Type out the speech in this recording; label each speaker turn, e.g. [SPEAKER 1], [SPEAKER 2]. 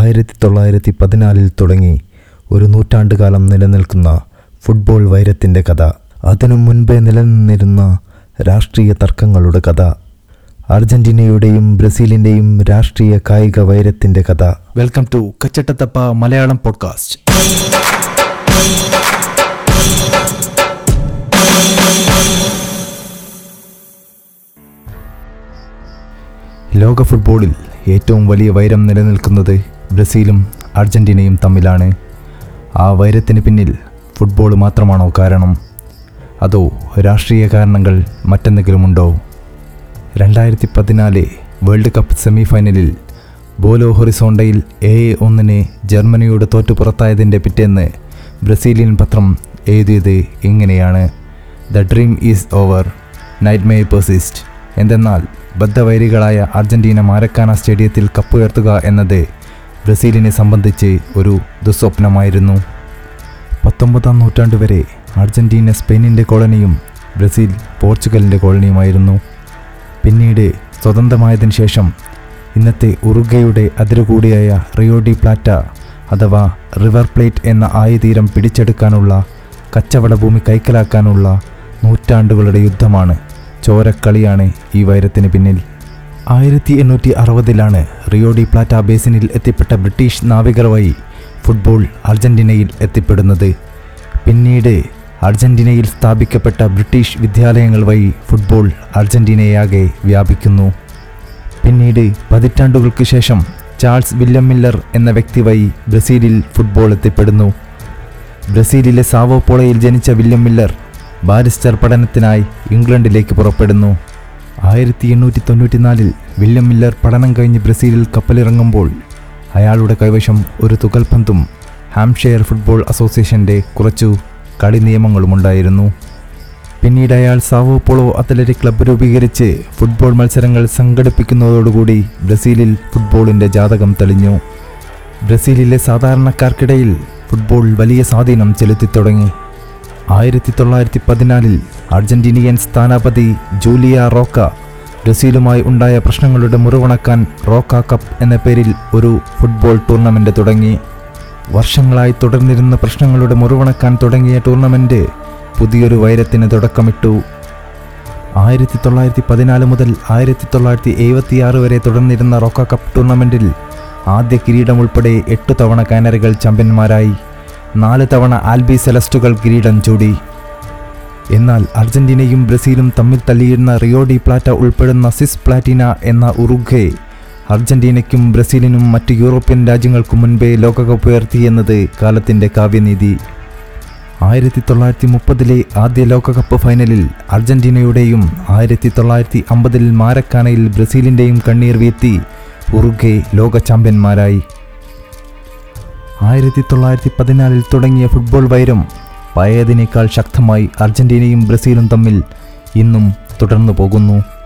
[SPEAKER 1] ആയിരത്തി തൊള്ളായിരത്തി പതിനാലിൽ തുടങ്ങി ഒരു നൂറ്റാണ്ടുകാലം നിലനിൽക്കുന്ന ഫുട്ബോൾ വൈരത്തിൻ്റെ കഥ അതിനു മുൻപേ നിലനിന്നിരുന്ന രാഷ്ട്രീയ തർക്കങ്ങളുടെ കഥ അർജന്റീനയുടെയും ബ്രസീലിൻ്റെയും രാഷ്ട്രീയ കായിക വൈരത്തിൻ്റെ കഥ
[SPEAKER 2] വെൽക്കം ടു കച്ചട്ടത്തപ്പ മലയാളം പോഡ്കാസ്റ്റ്
[SPEAKER 1] ലോക ഫുട്ബോളിൽ ഏറ്റവും വലിയ വൈരം നിലനിൽക്കുന്നത് ബ്രസീലും അർജന്റീനയും തമ്മിലാണ് ആ വൈരത്തിന് പിന്നിൽ ഫുട്ബോൾ മാത്രമാണോ കാരണം അതോ രാഷ്ട്രീയ കാരണങ്ങൾ മറ്റെന്തെങ്കിലുമുണ്ടോ രണ്ടായിരത്തി പതിനാല് വേൾഡ് കപ്പ് സെമി ഫൈനലിൽ ബോലോ ഹൊറിസോണ്ടയിൽ എ ഒന്നിന് ജർമ്മനിയോട് തോറ്റു പുറത്തായതിൻ്റെ പിറ്റേന്ന് ബ്രസീലിയൻ പത്രം എഴുതിയത് ഇങ്ങനെയാണ് the dream is over night may persist എന്തെന്നാൽ ബദ്ധവൈരികളായ അർജന്റീന മാരക്കാന സ്റ്റേഡിയത്തിൽ കപ്പുയർത്തുക എന്നത് ബ്രസീലിനെ സംബന്ധിച്ച് ഒരു ദുസ്വപ്നമായിരുന്നു പത്തൊമ്പതാം നൂറ്റാണ്ട് വരെ അർജന്റീന സ്പെയിനിൻ്റെ കോളനിയും ബ്രസീൽ പോർച്ചുഗലിൻ്റെ കോളനിയുമായിരുന്നു പിന്നീട് സ്വതന്ത്രമായതിനു ശേഷം ഇന്നത്തെ ഉറുഗയുടെ അതിരുകൂടിയായ റിയോ ഡി പ്ലാറ്റ അഥവാ റിവർ പ്ലേറ്റ് എന്ന ആയുധീരം പിടിച്ചെടുക്കാനുള്ള കച്ചവട ഭൂമി കൈക്കലാക്കാനുള്ള നൂറ്റാണ്ടുകളുടെ യുദ്ധമാണ് ചോരക്കളിയാണ് ഈ വൈരത്തിന് പിന്നിൽ ആയിരത്തി എണ്ണൂറ്റി അറുപതിലാണ് റിയോ ഡി പ്ലാറ്റ ബേസിനിൽ എത്തിപ്പെട്ട ബ്രിട്ടീഷ് നാവികർ വഴി ഫുട്ബോൾ അർജന്റീനയിൽ എത്തിപ്പെടുന്നത് പിന്നീട് അർജന്റീനയിൽ സ്ഥാപിക്കപ്പെട്ട ബ്രിട്ടീഷ് വിദ്യാലയങ്ങൾ വഴി ഫുട്ബോൾ അർജന്റീനയാകെ വ്യാപിക്കുന്നു പിന്നീട് പതിറ്റാണ്ടുകൾക്ക് ശേഷം ചാൾസ് വില്യം മില്ലർ എന്ന വ്യക്തി വഴി ബ്രസീലിൽ ഫുട്ബോൾ എത്തിപ്പെടുന്നു ബ്രസീലിലെ സാവോപോളയിൽ ജനിച്ച വില്യം മില്ലർ ബാരിസ്റ്റർ പഠനത്തിനായി ഇംഗ്ലണ്ടിലേക്ക് പുറപ്പെടുന്നു ആയിരത്തി എണ്ണൂറ്റി തൊണ്ണൂറ്റിനാലിൽ വില്യം മില്ലർ പഠനം കഴിഞ്ഞ് ബ്രസീലിൽ കപ്പലിറങ്ങുമ്പോൾ അയാളുടെ കൈവശം ഒരു തുകൽപന്തും ഹാംഷെയർ ഫുട്ബോൾ അസോസിയേഷൻ്റെ കുറച്ചു കളി നിയമങ്ങളുമുണ്ടായിരുന്നു പിന്നീട് അയാൾ സാവോപോളോ അത്ലറ്റിക് ക്ലബ്ബ് രൂപീകരിച്ച് ഫുട്ബോൾ മത്സരങ്ങൾ സംഘടിപ്പിക്കുന്നതോടുകൂടി ബ്രസീലിൽ ഫുട്ബോളിൻ്റെ ജാതകം തെളിഞ്ഞു ബ്രസീലിലെ സാധാരണക്കാർക്കിടയിൽ ഫുട്ബോൾ വലിയ സ്വാധീനം ചെലുത്തിത്തുടങ്ങി ആയിരത്തി തൊള്ളായിരത്തി പതിനാലിൽ അർജന്റീനിയൻ സ്ഥാനാപതി ജൂലിയ റോക്ക ബ്രസീലുമായി ഉണ്ടായ പ്രശ്നങ്ങളുടെ മുറിവണക്കാൻ റോക്ക കപ്പ് എന്ന പേരിൽ ഒരു ഫുട്ബോൾ ടൂർണമെൻ്റ് തുടങ്ങി വർഷങ്ങളായി തുടർന്നിരുന്ന പ്രശ്നങ്ങളുടെ മുറിവണക്കാൻ തുടങ്ങിയ ടൂർണമെൻറ്റ് പുതിയൊരു വൈരത്തിന് തുടക്കമിട്ടു ആയിരത്തി തൊള്ളായിരത്തി പതിനാല് മുതൽ ആയിരത്തി തൊള്ളായിരത്തി എഴുപത്തിയാറ് വരെ തുടർന്നിരുന്ന റോക്ക കപ്പ് ടൂർണമെൻറ്റിൽ ആദ്യ കിരീടം ഉൾപ്പെടെ എട്ടു തവണ കാനറികൾ ചാമ്പ്യന്മാരായി നാല് തവണ ആൽബി സെലസ്റ്റുകൾ കിരീടം ചൂടി എന്നാൽ അർജന്റീനയും ബ്രസീലും തമ്മിൽ തല്ലിയിരുന്ന റിയോ ഡി പ്ലാറ്റ ഉൾപ്പെടുന്ന സിസ് പ്ലാറ്റിന എന്ന ഉറുഗ്വേ അർജന്റീനയ്ക്കും ബ്രസീലിനും മറ്റ് യൂറോപ്യൻ രാജ്യങ്ങൾക്കും മുൻപേ ലോകകപ്പ് ഉയർത്തി എന്നത് കാലത്തിൻ്റെ കാവ്യനീതി ആയിരത്തി തൊള്ളായിരത്തി മുപ്പതിലെ ആദ്യ ലോകകപ്പ് ഫൈനലിൽ അർജന്റീനയുടെയും ആയിരത്തി തൊള്ളായിരത്തി അമ്പതിൽ മാരക്കാനയിൽ ബ്രസീലിൻ്റെയും കണ്ണീർ വീഴ്ത്തി ഉറുഗ്വേ ലോക ചാമ്പ്യന്മാരായി ആയിരത്തി തൊള്ളായിരത്തി പതിനാലിൽ തുടങ്ങിയ ഫുട്ബോൾ വൈരം പഴയതിനേക്കാൾ ശക്തമായി അർജന്റീനയും ബ്രസീലും തമ്മിൽ ഇന്നും തുടർന്നു പോകുന്നു